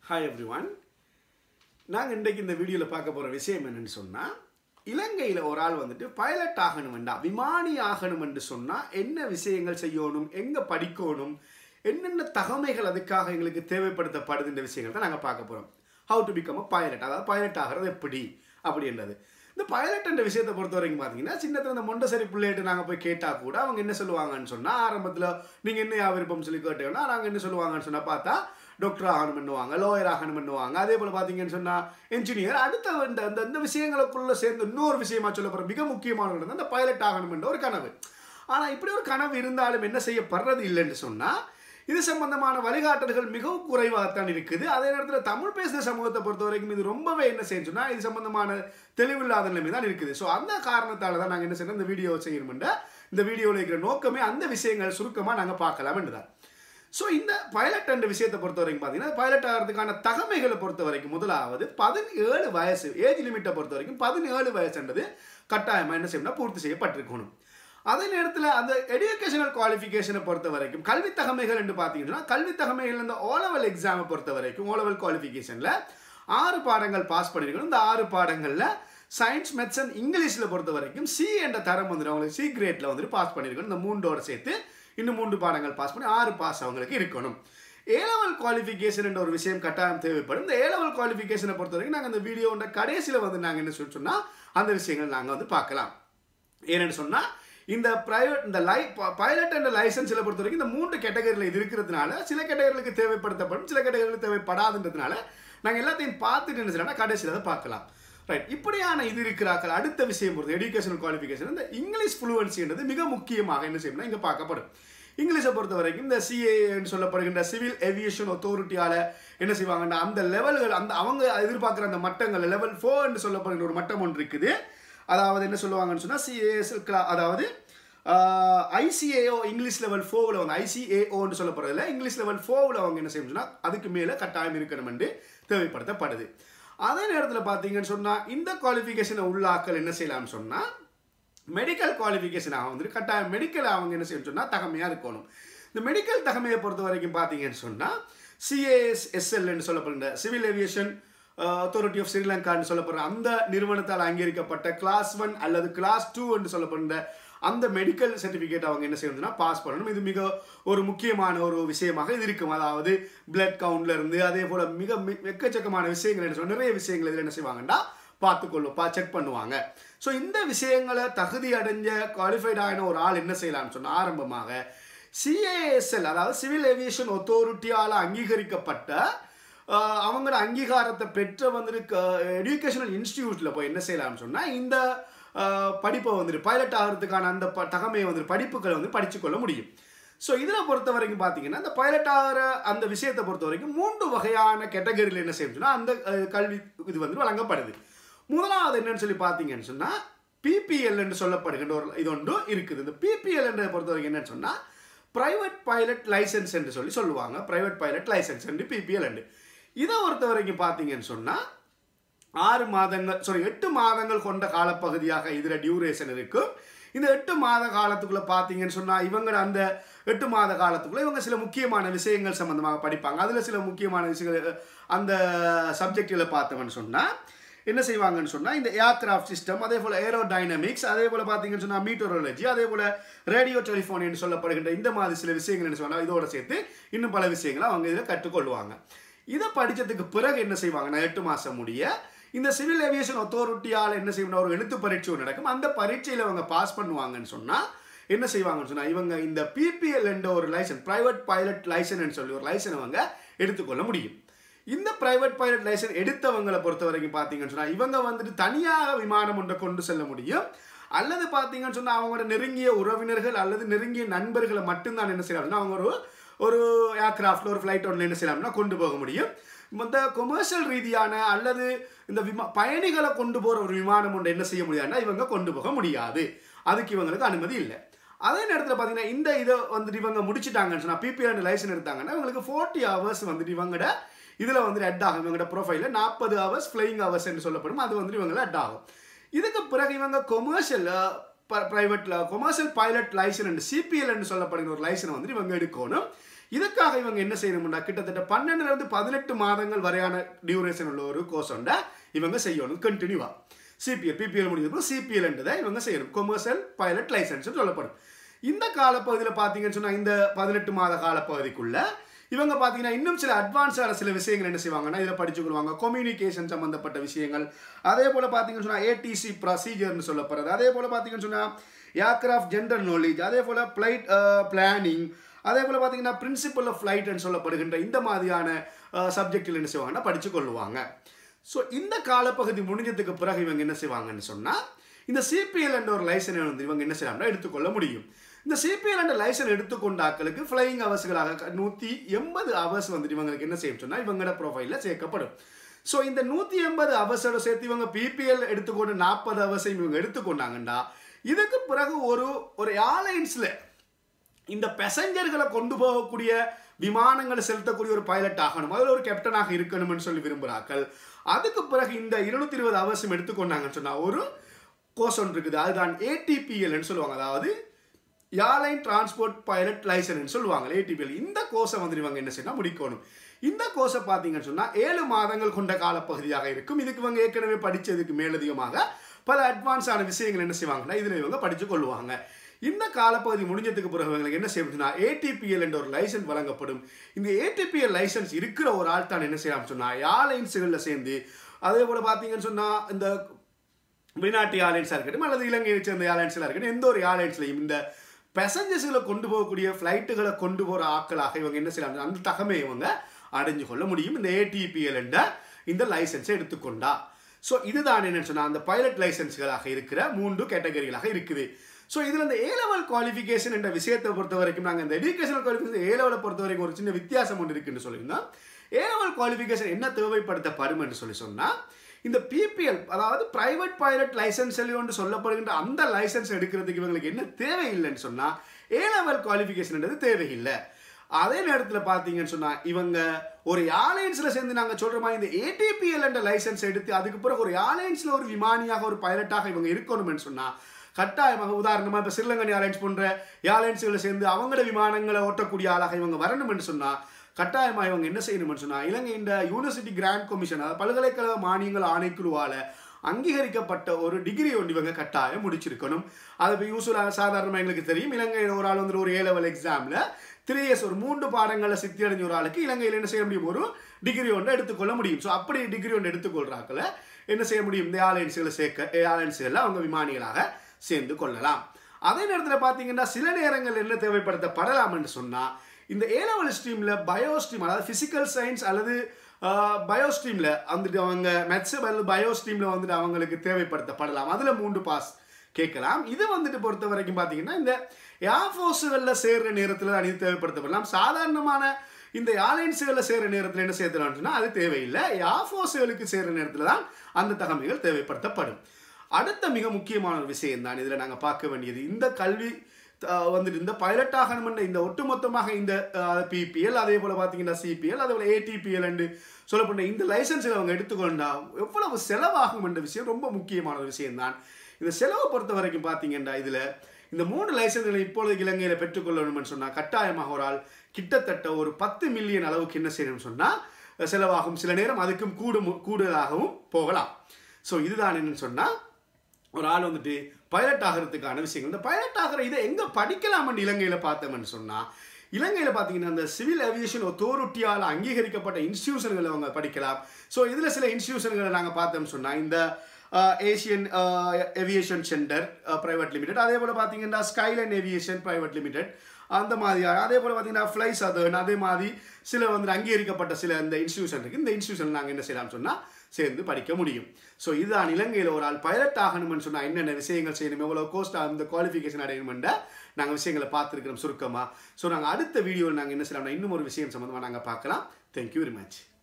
hi every one நாங்கள் இன்றைக்கு இந்த வீடியோவில் பார்க்க போகிற விஷயம் என்னன்னு சொன்னால் இலங்கையில் ஒரு ஆள் வந்துட்டு பைலட் ஆகணும் வேண்டாம் விமானி ஆகணும் என்று சொன்னால் என்ன விஷயங்கள் செய்யணும் எங்கே படிக்கணும் என்னென்ன தகமைகள் அதுக்காக எங்களுக்கு தேவைப்படுத்தப்படுது இந்த விஷயங்கள் தான் நாங்கள் பார்க்க போகிறோம் how to become a pilot அதாவது பைலட் ஆகிறது எப்படி அப்படின்றது இந்த பைலட் என்ற விஷயத்தை பொறுத்த வரைக்கும் பார்த்தீங்கன்னா சின்னத்தில் இந்த மொண்டசரி பிள்ளைகிட்ட நாங்கள் போய் கேட்டால் கூட அவங்க என்ன சொல்லுவாங்கன்னு சொன்னால் ஆரம்பத்தில் நீங்கள் என்ன விருப்பம் சொல்லி கேட்டோம்னா நாங்கள் என்ன சொல்லுவாங்கன்னு சொன்னால் பார்த்தா டாக்டர் ஆகணும் பண்ணுவாங்க லோயர் ஆகணும் பண்ணுவாங்க அதே போல் பார்த்தீங்கன்னு சொன்னால் என்ஜினியர் அடுத்த இந்த இந்த இந்த விஷயங்களுக்குள்ளே சேர்ந்து இன்னொரு விஷயமா சொல்ல போகிற மிக முக்கியமானது அந்த பைலட் ஆகணும் என்ற ஒரு கனவு ஆனால் இப்படி ஒரு கனவு இருந்தாலும் என்ன செய்யப்படுறது இல்லைன்னு சொன்னால் இது சம்பந்தமான வழிகாட்டல்கள் மிகவும் குறைவாகத்தான் இருக்குது அதே நேரத்தில் தமிழ் பேசுகிற சமூகத்தை பொறுத்த வரைக்கும் இது ரொம்பவே என்ன செய்யணும் சொன்னால் இது சம்பந்தமான தெளிவில்லாத நிலைமை தான் இருக்குது ஸோ அந்த காரணத்தால் தான் நாங்கள் என்ன செய்யணும் இந்த வீடியோ செய்யணும்ன்ற இந்த வீடியோவில் இருக்கிற நோக்கமே அந்த விஷயங்கள் சுருக்கமாக நாங்கள் பார்க்கலாம்னு தான் ஸோ இந்த பைலட் என்ற விஷயத்தை பொறுத்த வரைக்கும் பார்த்தீங்கன்னா பைலட் ஆகிறதுக்கான தகமைகளை பொறுத்த வரைக்கும் முதலாவது பதினேழு வயசு ஏஜ் லிமிட்டை பொறுத்த வரைக்கும் பதினேழு வயசுன்றது கட்டாயமாக என்ன செய்யணும்னா பூர்த்தி செய்யப்பட்டிருக்கணும் அதே நேரத்தில் அந்த எஜுகேஷனல் குவாலிஃபிகேஷனை பொறுத்த வரைக்கும் கல்வி தகமைகள் என்று பார்த்தீங்கன்னா கல்வி தகமைகள் இந்த ஓலவல் எக்ஸாமை பொறுத்த வரைக்கும் ஓலவல் குவாலிஃபிகேஷனில் ஆறு பாடங்கள் பாஸ் பண்ணியிருக்கணும் இந்த ஆறு பாடங்களில் சயின்ஸ் மெத்ஸ் அண்ட் இங்கிலீஷில் பொறுத்த வரைக்கும் சி என்ற தரம் வந்துட்டு அவங்களுக்கு சி கிரேட்டில் வந்துட்டு பாஸ் பண்ணியிருக்கணும் இந்த மூன்றோட சேர்த்து இன்னும் மூன்று பாடங்கள் பாஸ் பண்ணி ஆறு பாஸ் அவங்களுக்கு இருக்கணும் ஏ லெவல் குவாலிஃபிகேஷன் என்ற ஒரு விஷயம் கட்டாயம் தேவைப்படும் இந்த ஏ லெவல் குவாலிஃபிகேஷனை பொறுத்த வரைக்கும் நாங்கள் இந்த வீடியோட கடைசியில் வந்து நாங்கள் என்ன சொல்லி சொன்னால் அந்த விஷயங்கள் நாங்கள் வந்து பார்க்கலாம் ஏன்னு சொன்னால் இந்த ப்ரைவேட் இந்த லை பைலட் என்ற லைசன்ஸில் பொறுத்த வரைக்கும் இந்த மூன்று கேட்டகரியில் இது இருக்கிறதுனால சில கேட்டகரிகளுக்கு தேவைப்படுத்தப்படும் சில கேட்டகரிகளுக்கு தேவைப்படாதுன்றதுனால நாங்கள் எல்லாத்தையும் பார்த்துட்டு என்ன செய்யலாம் கடைசியில் அதை பார்க்கலாம் ரைட் இப்படியான இது இருக்கிறார்கள் அடுத்த விஷயம் பொறுத்து எஜுகேஷனல் குவாலிஃபிகேஷன் இந்த இங்கிலீஷ் ஃப்ளூவன்சின்றது மிக முக்கியமாக என்ன செய்யணும்னா இங்கே பார்க்கப்படும் இங்கிலீஷை பொறுத்த வரைக்கும் இந்த சிஏன்னு சொல்லப்படுகின்ற சிவில் ஏவியேஷன் அத்தாரிட்டியால் என்ன செய்வாங்கன்னா அந்த லெவல்கள் அந்த அவங்க எதிர்பார்க்குற அந்த மட்டங்கள் லெவல் ஃபோர்னு சொல்லப்படுகிற ஒரு மட்டம் ஒன்று இருக்குது அதாவது என்ன சொல்லுவாங்கன்னு சொன்னால் சிஏஎஸ்எல் கிளா அதாவது ஐசிஏஓ இங்கிலீஷ் லெவல் ஃபோவில் வந்து ஐசிஏஓன்னு சொல்லப்படுறதில்ல இங்கிலீஷ் லெவல் ஃபோவில் அவங்க என்ன செய்யணும்னா அதுக்கு மேலே கட்டாயம் இருக்கணும் என்று தேவைப்படுத்தப்படுது அதே நேரத்தில் பார்த்தீங்கன்னு சொன்னால் இந்த குவாலிஃபிகேஷனை உள்ளாக்கள் என்ன செய்யலாம்னு சொன்னால் மெடிக்கல் குவாலிஃபிகேஷனாக வந்துட்டு கட்டாயம் மெடிக்கல் அவங்க என்ன செய்யணும் சொன்னால் தகமையாக இருக்கணும் இந்த மெடிக்கல் தகமையை பொறுத்த வரைக்கும் பார்த்தீங்கன்னு சொன்னால் சிஏஎஸ் எஸ்எல்னு சொல்லப்படுற சிவில் ஏவியேஷன் அத்தாரிட்டி ஆஃப் ஸ்ரீலங்கான்னு சொல்லப்படுற அந்த நிறுவனத்தால் அங்கீகரிக்கப்பட்ட கிளாஸ் ஒன் அல்லது கிளாஸ் டூ என்று சொல்லப்படுற அந்த மெடிக்கல் சர்டிஃபிகேட் அவங்க என்ன செய்யணும்னா பாஸ் பண்ணணும் இது மிக ஒரு முக்கியமான ஒரு விஷயமாக இது இருக்கும் அதாவது பிளட் கவுண்ட்ல இருந்து அதே போல மிக எக்கச்சக்கமான விஷயங்கள் என்ன சொல்ல நிறைய விஷயங்கள் இதில் என்ன செய்வாங்கன்னா பார்த்துக்கொள்ளும் பா செக் பண்ணுவாங்க ஸோ இந்த விஷயங்களை தகுதி அடைஞ்ச குவாலிஃபைட் ஆகின ஒரு ஆள் என்ன செய்யலாம்னு சொன்னால் ஆரம்பமாக சிஏஎஸ்எல் அதாவது சிவில் ஏவியேஷன் ஒத்தாரிட்டியால் அங்கீகரிக்கப்பட்ட அவங்களோட அங்கீகாரத்தை பெற்ற வந்துட்டு எஜுகேஷனல் இன்ஸ்டிடியூட்டில் போய் என்ன செய்யலாம்னு சொன்னால் இந்த படிப்பை வந்துட்டு பைலட் ஆகிறதுக்கான அந்த ப தகமையை வந்துட்டு படிப்புகளை வந்து படித்துக்கொள்ள முடியும் ஸோ இதில் பொறுத்த வரைக்கும் பார்த்தீங்கன்னா இந்த பைலட் ஆகிற அந்த விஷயத்தை பொறுத்த வரைக்கும் மூன்று வகையான கேட்டகரியில் என்ன செய்யணும்னா அந்த கல்வி இது வந்து வழங்கப்படுது முதலாவது என்னன்னு சொல்லி பார்த்தீங்கன்னு சொன்னால் பிபிஎல் என்று சொல்லப்படுகின்ற ஒரு இது ஒன்று இருக்குது இந்த பிபிஎல் என்றதை பொறுத்த வரைக்கும் என்னன்னு சொன்னால் ப்ரைவேட் பைலட் லைசன்ஸ் என்று சொல்லி சொல்லுவாங்க ப்ரைவேட் பைலட் லைசன்ஸ் என்று பிபிஎல் என்று இதை பொறுத்த வரைக்கும் பார்த்தீங்கன்னு சொன்னால் ஆறு மாதங்கள் சாரி எட்டு மாதங்கள் கொண்ட காலப்பகுதியாக இதில் டியூரேஷன் இருக்கும் இந்த எட்டு மாத காலத்துக்குள்ளே பார்த்தீங்கன்னு சொன்னால் இவங்க அந்த எட்டு மாத காலத்துக்குள்ளே இவங்க சில முக்கியமான விஷயங்கள் சம்மந்தமாக படிப்பாங்க அதில் சில முக்கியமான விஷயங்கள் அந்த சப்ஜெக்டில் பார்த்தோம்னு சொன்னால் என்ன செய்வாங்கன்னு சொன்னால் இந்த ஏர்கிராஃப்ட் சிஸ்டம் அதே போல் ஏரோ டைனமிக்ஸ் அதே போல் பார்த்தீங்கன்னு சொன்னால் மீட்டரோலஜி அதே போல் ரேடியோ டெலிஃபோன் என்று சொல்லப்படுகின்ற இந்த மாதிரி சில விஷயங்கள் என்ன சொன்னால் இதோட சேர்த்து இன்னும் பல விஷயங்களை அவங்க இதில் கற்றுக்கொள்வாங்க இதை படித்ததுக்கு பிறகு என்ன செய்வாங்கன்னா எட்டு மாதம் முடிய இந்த சிவில் ஏவியேஷன் அத்தாரிட்டியால் என்ன செய்யணும் ஒரு எழுத்து பரீட்சை நடக்கும் அந்த பரீட்சையில் அவங்க பாஸ் பண்ணுவாங்கன்னு சொன்னால் என்ன செய்வாங்கன்னு சொன்னால் இவங்க இந்த பிபிஎல் என்ற ஒரு லைசன் ப்ரைவேட் பைலட் லைசன் சொல்லி ஒரு லைசன் அவங்க எடுத்துக்கொள்ள முடியும் இந்த பிரைவேட் பைலட் லைசன் எடுத்தவங்களை பொறுத்த வரைக்கும் பார்த்தீங்கன்னு சொன்னால் இவங்க வந்துட்டு தனியாக விமானம் ஒன்றை கொண்டு செல்ல முடியும் அல்லது பார்த்தீங்கன்னு சொன்னால் அவங்களோட நெருங்கிய உறவினர்கள் அல்லது நெருங்கிய நண்பர்களை மட்டும்தான் என்ன செய்யலாம்னா அவங்க ஒரு ஒரு ஏர்கிராஃப்டில் ஒரு ஃப்ளைட் ஒன்று என்ன செய்யலாம்னா கொண்டு போக முடியும் இந்த கொமர்ஷியல் ரீதியான அல்லது இந்த விமா பயணிகளை கொண்டு போகிற ஒரு விமானம் ஒன்று என்ன செய்ய முடியாதுன்னா இவங்க கொண்டு போக முடியாது அதுக்கு இவங்களுக்கு அனுமதி இல்லை அதே நேரத்தில் பார்த்தீங்கன்னா இந்த இதை வந்துட்டு இவங்க முடிச்சிட்டாங்கன்னு சொன்னால் பிபிஎல் லைசன் எடுத்தாங்கன்னா இவங்களுக்கு ஃபோர்ட்டி ஹவர்ஸ் வந்துட்டு இவங்கட இதில் வந்துட்டு அட் ஆகும் இவங்களோட ப்ரொஃபைலில் நாற்பது ஹவர்ஸ் ஃப்ளையிங் ஹவர்ஸ் என்று சொல்லப்படும் அது வந்துட்டு இவங்களை அட் ஆகும் இதுக்கு பிறகு இவங்க கொமர்ஷியல் ப்ரைவேட்டில் கொமர்ஷியல் பைலட் லைசன் சிபிஎல் என்று சொல்லப்படுகிற ஒரு லைசனை வந்துட்டு இவங்க எடுக்கணும் இதுக்காக இவங்க என்ன செய்யணும்னா கிட்டத்தட்ட பன்னெண்டுல இருந்து பதினெட்டு மாதங்கள் வரையான டியூரேஷன் உள்ள ஒரு கோர்ஸ் ஒன்றை இவங்க செய்யணும் கண்டினியூவா சிபிஎல் பிபிஎல் முடிஞ்சதுக்கு சிபிஎல்ன்றதை இவங்க செய்யணும் கொமர்ஷியல் பைலட் லைசன்ஸ் சொல்லப்படும் இந்த காலப்பகுதியில் பார்த்தீங்கன்னு சொன்னால் இந்த பதினெட்டு மாத காலப்பகுதிக்குள்ள இவங்க பார்த்தீங்கன்னா இன்னும் சில அட்வான்ஸான சில விஷயங்கள் என்ன செய்வாங்கன்னா இதில் படிச்சுக்கொள்வாங்க கம்யூனிகேஷன் சம்மந்தப்பட்ட விஷயங்கள் அதே போல் பார்த்தீங்கன்னு சொன்னால் ஏடிசி ப்ரொசீஜர்னு சொல்லப்படுறது அதே போல் பார்த்தீங்கன்னு சொன்னால் ஏர்கிராஃப்ட் ஜென்ரல் நாலேஜ் அதே போல் ஃப்ளைட் பிளானிங் அதே போல் பார்த்தீங்கன்னா பிரின்சிபல் ஆஃப் ஃப்ளைட்னு சொல்லப்படுகின்ற இந்த மாதிரியான சப்ஜெக்டில் என்ன செய்வாங்கன்னா படித்து கொள்ளுவாங்க ஸோ இந்த காலப்பகுதி முடிஞ்சதுக்கு பிறகு இவங்க என்ன செய்வாங்கன்னு சொன்னால் இந்த சிபிஎல் என்ற ஒரு லைசனை வந்து இவங்க என்ன செய்யலாம்னா எடுத்துக்கொள்ள முடியும் இந்த சிபிஎல் என்ற லைசன் எடுத்துக்கொண்ட ஆட்களுக்கு ஃப்ளையிங் அவர்ஸ்களாக நூற்றி எண்பது அவர்ஸ் வந்துட்டு இவங்களுக்கு என்ன செய்யும் சொன்னால் இவங்களோட ப்ரொஃபைலில் சேர்க்கப்படும் ஸோ இந்த நூற்றி எண்பது அவர்ஸோட சேர்த்து இவங்க பிபிஎல் எடுத்துக்கொண்டு நாற்பது அவர்ஸையும் இவங்க எடுத்துக்கொண்டாங்கன்னா இதுக்கு பிறகு ஒரு ஒரு ஏர்லைன்ஸில் இந்த பேசஞ்சர்களை கொண்டு போகக்கூடிய விமானங்களை செலுத்தக்கூடிய ஒரு பைலட் ஆகணும் அதில் ஒரு கேப்டனாக இருக்கணும்னு சொல்லி விரும்புகிறார்கள் அதுக்கு பிறகு இந்த இருநூத்தி இருபது அவசியம் எடுத்துக்கொண்டாங்கன்னு சொன்னால் ஒரு கோர்ஸ் ஒன்று இருக்குது அதுதான் ஏடிபிஎல்னு சொல்லுவாங்க அதாவது ஏர்லைன் டிரான்ஸ்போர்ட் பைலட் லைசன்ஸ் சொல்லுவாங்க ஏடிபிஎல் இந்த கோர்ஸை வந்து இவங்க என்ன செய்யணும் முடிக்கணும் இந்த கோர்ஸை பார்த்தீங்கன்னு சொன்னால் ஏழு மாதங்கள் கொண்ட காலப்பகுதியாக இருக்கும் இதுக்கு இவங்க ஏற்கனவே படித்ததுக்கு மேலதிகமாக பல அட்வான்ஸான விஷயங்கள் என்ன செய்வாங்கன்னா இதில் இவங்க படித்து கொள்வாங்க இந்த காலப்பகுதி முடிஞ்சதுக்கு பிறகு இவங்களுக்கு என்ன செய்யணும்னா ஏடிபிஎல் என்ற ஒரு லைசன்ஸ் வழங்கப்படும் இந்த ஏடிபிஎல் லைசன்ஸ் இருக்கிற ஒரு ஆள் தான் என்ன செய்யலாம் சொன்னால் ஏர்லைன்ஸுகளில் சேர்ந்து அதே போல் பார்த்தீங்கன்னு சொன்னால் இந்த வெளிநாட்டு ஏர்லைன்ஸாக இருக்கட்டும் அல்லது இலங்கையை சேர்ந்த ஏர்லைன்ஸாக இருக்கட்டும் எந்த ஒரு ஏர்லைன்ஸ்லையும் இந்த பேசஞ்சர்ஸ்களை கொண்டு போகக்கூடிய ஃப்ளைட்டுகளை கொண்டு போகிற ஆட்களாக இவங்க என்ன செய்யலாம் அந்த தகமை இவங்க அடைஞ்சு கொள்ள முடியும் இந்த ஏடிபிஎல் என்ற இந்த லைசன்ஸை எடுத்துக்கொண்டா ஸோ இதுதான் என்னன்னு சொன்னால் அந்த பைலட் லைசன்ஸ்களாக இருக்கிற மூன்று கேட்டகரிகளாக இருக்குது ஸோ இதில் இந்த ஏ லெவல் குவாலிஃபிகேஷன் என்ற விஷயத்தை பொறுத்த வரைக்கும் நாங்கள் இந்த எஜுகேஷனல் குவாலிஃபிகேஷன் ஏ லெவலை பொறுத்த வரைக்கும் ஒரு சின்ன வித்தியாசம் ஒன்று இருக்குன்னு சொல்லியிருந்தோம் ஏ லெவல் குவாலிஃபிகேஷன் என்ன தேவைப்படுத்தப்படும் என்று சொல்லி சொன்னால் இந்த பிபிஎல் அதாவது பிரைவேட் பைலட் லைசன்ஸ் என்று சொல்லப்படுகின்ற அந்த லைசன்ஸ் எடுக்கிறதுக்கு இவங்களுக்கு என்ன தேவையில்லைன்னு சொன்னால் ஏ லெவல் குவாலிஃபிகேஷன்ன்றது தேவையில்லை அதே நேரத்தில் பார்த்தீங்கன்னு சொன்னால் இவங்க ஒரு ஏர்லைன்ஸில் சேர்ந்து நாங்கள் சொல்கிற மாதிரி இந்த ஏடிபிஎல் என்ற லைசன்ஸ் எடுத்து அதுக்கு பிறகு ஒரு ஏர்லைன்ஸில் ஒரு விமானியாக ஒரு பைலட்டாக இவங்க இருக்கணும்னு சொன்னால் கட்டாயமாக உதாரணமாக இப்போ ஸ்ரீலங்கன் ஏர்லைன்ஸ் போன்ற ஏர்லைன்ஸுகளை சேர்ந்து அவங்களோட விமானங்களை ஓட்டக்கூடிய ஆளாக இவங்க வரணும்னு சொன்னால் கட்டாயமாக இவங்க என்ன செய்யணும்னு சொன்னால் இலங்கை இந்த யூனிவர்சிட்டி கிராண்ட் கமிஷன் அதாவது பல்கலைக்கழக மானியங்கள் ஆணைக்குழுவால் அங்கீகரிக்கப்பட்ட ஒரு டிகிரி ஒன்று இவங்க கட்டாயம் முடிச்சிருக்கணும் அது இப்போ யூஸ்வலாக சாதாரணமாக எங்களுக்கு தெரியும் இலங்கையில் ஒரு ஆள் வந்து ஒரு ஏ லெவல் எக்ஸாமில் த்ரீ இயர்ஸ் ஒரு மூன்று பாடங்களில் சித்தி அடைஞ்ச ஒரு ஆளுக்கு இலங்கையில் என்ன செய்ய முடியும் ஒரு டிகிரி ஒன்று எடுத்துக்கொள்ள முடியும் ஸோ அப்படி டிகிரி ஒன்று எடுத்துக்கொள்றாக்களை என்ன செய்ய முடியும் இந்த ஏர்லைன்ஸுகளை சேர்க்க ஏர்லைன்ஸுகளில் அவங்க விமானிகளாக சேர்ந்து கொள்ளலாம் அதே நேரத்தில் பார்த்தீங்கன்னா சில நேரங்கள் என்ன தேவைப்படுத்தப்படலாம் என்று சொன்னால் இந்த ஏ லெவல் ஸ்ட்ரீமில் பயோ ஸ்ட்ரீம் அதாவது ஃபிசிக்கல் சயின்ஸ் அல்லது பயோ ஸ்ட்ரீமில் வந்துட்டு அவங்க மேத்ஸ் அல்லது பயோ ஸ்ட்ரீமில் வந்துட்டு அவங்களுக்கு தேவைப்படுத்தப்படலாம் அதில் மூன்று பாஸ் கேட்கலாம் இது வந்துட்டு பொறுத்த வரைக்கும் பார்த்தீங்கன்னா இந்த ஏர்ஃபோர்ஸுகளில் சேர்கிற நேரத்தில் தான் இது தேவைப்படுத்தப்படலாம் சாதாரணமான இந்த ஏர்லைன்ஸுகளில் சேர்கிற நேரத்தில் என்ன சேர்த்துலாம்னு சொன்னால் அது தேவையில்லை ஏர்ஃபோர்ஸுகளுக்கு சேர்கிற நேரத்தில் தான் அந்த தகமைகள் தேவைப்படுத்தப்படும் அடுத்த மிக முக்கியமான ஒரு விஷயம் தான் இதில் நாங்கள் பார்க்க வேண்டியது இந்த கல்வி வந்துட்டு இந்த பைலட் ஆகணும்ன்ற இந்த ஒட்டுமொத்தமாக இந்த பிபிஎல் அதே போல் பார்த்தீங்கன்னா சிபிஎல் அதே போல் ஏடிபிஎல் என்று சொல்லப்பட்ட இந்த லைசன்ஸில் அவங்க எடுத்துக்கொண்டா எவ்வளவு செலவாகும் என்ற விஷயம் ரொம்ப முக்கியமான ஒரு விஷயம் தான் இந்த செலவை பொறுத்த வரைக்கும் பார்த்தீங்கன்னா இதில் இந்த மூன்று லைசன்ஸ்களை இப்பொழுது இலங்கையில் பெற்றுக்கொள்ளணும்னு சொன்னால் கட்டாயமாக ஒரு ஆள் கிட்டத்தட்ட ஒரு பத்து மில்லியன் அளவுக்கு என்ன செய்யணும்னு சொன்னால் செலவாகும் சில நேரம் அதுக்கும் கூடும் கூடுதலாகவும் போகலாம் ஸோ இதுதான் என்னன்னு சொன்னால் ஒரு ஆள் வந்துட்டு பைலட் ஆகிறதுக்கான விஷயங்கள் இந்த பைலட் ஆகிற இதை எங்கே படிக்கலாம்னு இலங்கையில் பார்த்தோம்னு சொன்னால் இலங்கையில் பார்த்தீங்கன்னா இந்த சிவில் ஏவியேஷன் ஒத்தோரிட்டியால் அங்கீகரிக்கப்பட்ட இன்ஸ்டியூஷன்களை அவங்க படிக்கலாம் ஸோ இதில் சில இன்ஸ்டியூஷன்களை நாங்கள் பார்த்தோம்னு சொன்னால் இந்த Asian aviation centre private limited அதே போல் பார்த்தீங்கன்னா ஸ்கைலைன் ஏவியேஷன் ப்ரைவேட் லிமிடெட் அந்த மாதிரியான அதே போல் பார்த்தீங்கன்னா ஃப்ளை சதர்ன் அதே மாதிரி சில வந்து அங்கீகரிக்கப்பட்ட சில இந்த இன்ஸ்டியூஷன் இருக்குது இந்த இன்ஸ்டியூஷன் நாங்கள் என்ன செய்யலாம்னு சொன்னால் சேர்ந்து படிக்க முடியும் ஸோ இதுதான் இலங்கையில் ஒரு ஆள் பைலட் ஆகணும்னு சொன்னால் என்னென்ன விஷயங்கள் செய்யணும் எவ்வளோ கோஸ்ட் அந்த குவாலிஃபிகேஷன் அடையணுமெண்ட நாங்கள் விஷயங்களை பார்த்துருக்கிறோம் சுருக்கமாக ஸோ நாங்கள் அடுத்த வீடியோவில் நாங்கள் என்ன செய்யலாம்னா இன்னும் ஒரு விஷயம் சம்மந்தமாக நாங்கள் பார்க்கலாம் தேங்க்யூ வெரி மச்